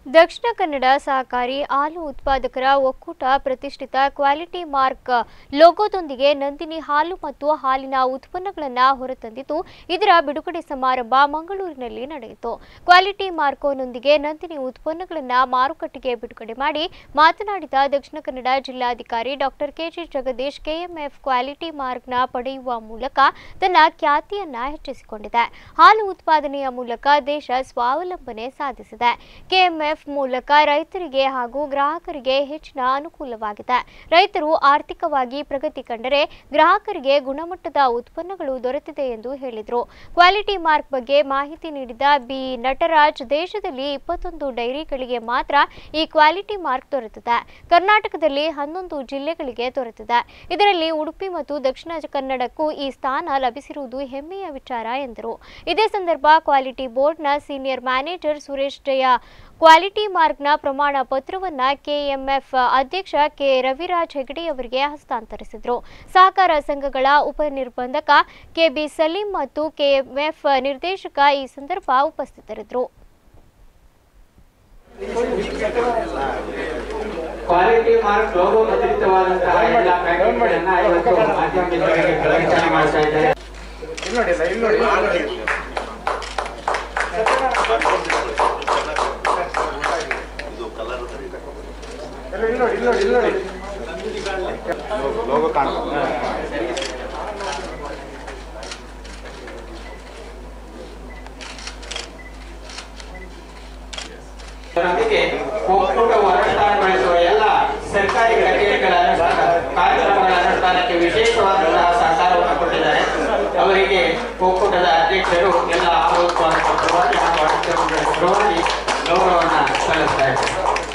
ದಕ್ಷಿಣ ಕನ್ನಡ ಸಹಕಾರಿ ಹಾಲು ಉತ್ಪಾದಕರ ಒಕ್ಕೂಟ ಪ್ರತಿಷ್ಠಿತ ಕ್ವಾಲಿಟಿ ಮಾರ್ಕ್ ಲೋಗೋದೊಂದಿಗೆ ನಂದಿನಿ ಹಾಲು ಮತ್ತು ಹಾಲಿನ ಉತ್ಪನ್ನಗಳನ್ನು ಹೊರತಂದಿದ್ದು ಇದರ ಬಿಡುಗಡೆ ಸಮಾರಂಭ ಮಂಗಳೂರಿನಲ್ಲಿ ನಡೆಯಿತು ಕ್ವಾಲಿಟಿ ಮಾರ್ಕೋನೊಂದಿಗೆ ನಂದಿನಿ ಉತ್ಪನ್ನಗಳನ್ನು ಮಾರುಕಟ್ಟೆಗೆ ಬಿಡುಗಡೆ ಮಾಡಿ ಮಾತನಾಡಿದ ದಕ್ಷಿಣ ಕನ್ನಡ ಜಿಲ್ಲಾಧಿಕಾರಿ doctor KG Jagadish KMF quality ಮಾರ್ಕ್ನ ಪಡೆಯುವ ಮೂಲಕ ತನ್ನ ಖ್ಯಾತಿಯನ್ನ ಹೆಚ್ಚಿಸಿಕೊಂಡಿದೆ ಹಾಲು ಉತ್ಪಾದನೆಯ ಮೂಲಕ ದೇಶ ಸ್ವಾವಲಂಬನೆ ಸಾಧಿಸಿದೆ ಕೆಎಂಎಫ್ ಮೂಲಕ ರೈತರಿಗೆ ಹಾಗೂ ಗ್ರಾಹಕರಿಗೆ ಹೆಚ್ಚಿನ ಅನುಕೂಲವಾಗಿದೆ ರೈತರು ಆರ್ಥಿಕವಾಗಿ ಪ್ರಗತಿ ಕಂಡರೆ ಗ್ರಾಹಕರಿಗೆ ಗುಣಮಟ್ಟದ ಉತ್ಪನ್ನಗಳು ದೊರೆತಿದೆ ಎಂದು ಹೇಳಿದರು ಕ್ವಾಲಿಟಿ ಮಾರ್ಕ್ ಬಗ್ಗೆ ಮಾಹಿತಿ ನೀಡಿದ ಬಿ ನಟರಾಜ್ ದೇಶದಲ್ಲಿ ಇಪ್ಪತ್ತೊಂದು ಡೈರಿಗಳಿಗೆ ಮಾತ್ರ ಈ ಕ್ವಾಲಿಟಿ ಮಾರ್ಕ್ ದೊರೆತಿದೆ ಕರ್ನಾಟಕದಲ್ಲಿ ಹನ್ನೊಂದು ಜಿಲ್ಲೆಗಳಿಗೆ ದೊರೆತಿದೆ ಇದರಲ್ಲಿ ಉಡುಪಿ ಮತ್ತು ದಕ್ಷಿಣ ಕನ್ನಡಕ್ಕೂ ಈ ಸ್ಥಾನ ಲಭಿಸಿರುವುದು ಹೆಮ್ಮೆಯ ವಿಚಾರ ಎಂದರು ಇದೇ ಸಂದರ್ಭ ಕ್ವಾಲಿಟಿ ಬೋರ್ಡ್ನ senior manager Suresh Jaya quality ಮಾರ್ಕ್ನ ಪ್ರಮಾಣ ಪತ್ರವನ್ನ ಕೆಎಂಎಫ್ ಅಧ್ಯಕ್ಷ ಕೆ ರವಿರಾಜ್ ಹೆಗಡೆ ಅವರಿಗೆ ಹಸ್ತಾಂತರಿಸಿದರು ಸಹಕಾರ ಸಂಘಗಳ ಉಪನಿರ್ಬಂಧಕ ಕೆಬಿ ಸಲೀಂ ಮತ್ತು ಕೆಎಂಎಫ್ ನಿರ್ದೇಶಕ ಈ ಸಂದರ್ಭ ಉಪಸ್ಥಿತರಿದ್ದರು ಕ್ವಾಲಿಟಿ ಮಾರ್ಕ್ ಲೋಗೋ ಮುದ್ರಿತವಾದಂತಹ ಎಲ್ಲ ಪ್ಯಾಕೆಟ್ಗಳನ್ನ ಇವತ್ತು ಮಾಧ್ಯಮದವರಿಗೆ ಪ್ರದರ್ಶನ ಮಾಡ್ತಾ ಇದ್ದಾರೆ ಇಲ್ಲಿ ನೋಡಿ ಇಲ್ಲಿ ನೋಡಿ ಎಲ್ಲ ಇಲ್ಲಿ ನೋಡಿ ಇಲ್ಲಿ ನೋಡಿ ಇಲ್ಲಿ ನೋಡಿ ಲೋಗೋ ಕಾಣ್ಬೋದು ಅದರೊಂದಿಗೆ ಒಕ್ಕೂಟ ಅನುಷ್ಠಾನಗೊಳಿಸುವ ಎಲ್ಲ ಸರ್ಕಾರಿ ಕಚೇರಿಗಳ ಅನುಷ್ಠಾನ ಕಾರ್ಯಕ್ರಮಗಳ ಅನುಷ್ಠಾನಕ್ಕೆ ವಿಶೇಷವಾದಂತಹ ಸಹಕಾರವನ್ನು ಕೊಟ್ಟಿದ್ದಾರೆ ಅವರಿಗೆ ಒಕ್ಕೂಟದ ಅಧ್ಯಕ್ಷರು ಎಲ್ಲ ಆರೋಗ್ಯ ಗೌರವವನ್ನು ಸಲ್ಲಿಸ್ತಾ ಇದ್ದಾರೆ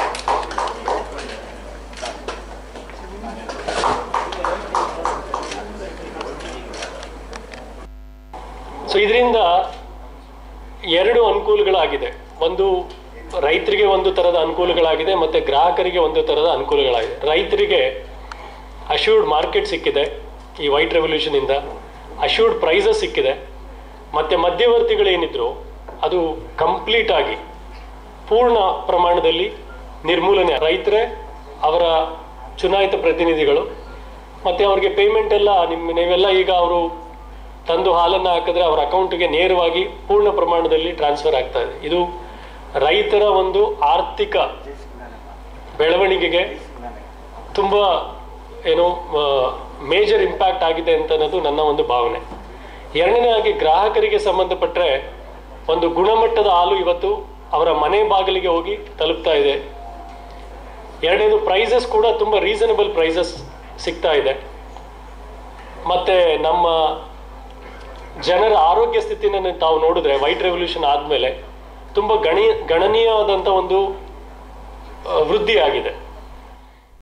ಸೊ ಇದರಿಂದ ಎರಡು ಅನುಕೂಲಗಳಾಗಿದೆ ಒಂದು ರೈತರಿಗೆ ಒಂದು ಥರದ ಅನುಕೂಲಗಳಾಗಿದೆ ಮತ್ತು ಗ್ರಾಹಕರಿಗೆ ಒಂದು ಥರದ ಅನುಕೂಲಗಳಾಗಿದೆ ರೈತರಿಗೆ ಅಶ್ಯೂರ್ಡ್ ಮಾರ್ಕೆಟ್ ಸಿಕ್ಕಿದೆ ಈ ವೈಟ್ ರೆವಲ್ಯೂಷನಿಂದ ಅಶ್ಯೂರ್ಡ್ ಪ್ರೈಸಸ್ ಸಿಕ್ಕಿದೆ ಮತ್ತು ಮಧ್ಯವರ್ತಿಗಳೇನಿದ್ರು ಅದು ಕಂಪ್ಲೀಟ್ ಆಗಿ ಪೂರ್ಣ ಪ್ರಮಾಣದಲ್ಲಿ ನಿರ್ಮೂಲನೆ ರೈತರೇ ಅವರ ಚುನಾಯಿತ ಪ್ರತಿನಿಧಿಗಳು ಮತ್ತು ಅವ್ರಿಗೆ ಪೇಮೆಂಟ್ ಎಲ್ಲ ನಿಮ್ಮ ನೀವೆಲ್ಲ ಈಗ ಅವರು ತಂದು ಹಾಲನ್ನು ಹಾಕಿದ್ರೆ ಅವರ ಅಕೌಂಟ್ಗೆ ನೇರವಾಗಿ ಪೂರ್ಣ ಪ್ರಮಾಣದಲ್ಲಿ ಟ್ರಾನ್ಸ್ಫರ್ ಆಗ್ತಾ ಇದೆ ಇದು ರೈತರ ಒಂದು ಆರ್ಥಿಕ ಬೆಳವಣಿಗೆಗೆ ತುಂಬ ಏನು ಮೇಜರ್ ಇಂಪ್ಯಾಕ್ಟ್ ಆಗಿದೆ ಅಂತ ಅನ್ನೋದು ನನ್ನ ಒಂದು ಭಾವನೆ ಎರಡನೇದಾಗಿ ಗ್ರಾಹಕರಿಗೆ ಸಂಬಂಧಪಟ್ಟರೆ ಒಂದು ಗುಣಮಟ್ಟದ ಹಾಲು ಇವತ್ತು ಅವರ ಮನೆ ಬಾಗಿಲಿಗೆ ಹೋಗಿ ತಲುಪ್ತಾ ಇದೆ ಎರಡನೇದು ಪ್ರೈಸಸ್ ಕೂಡ ತುಂಬ ರೀಸನಬಲ್ ಪ್ರೈಸಸ್ ಸಿಗ್ತಾ ಇದೆ ಮತ್ತು ನಮ್ಮ ಜನರ ಆರೋಗ್ಯ ಸ್ಥಿತಿನ ತಾವು ನೋಡಿದ್ರೆ ವೈಟ್ ರೆವಲ್ಯೂಷನ್ ಆದಮೇಲೆ ತುಂಬ ಗಣಿ ಗಣನೀಯವಾದಂಥ ಒಂದು ಆ, ವೃದ್ಧಿ ಆಗಿದೆ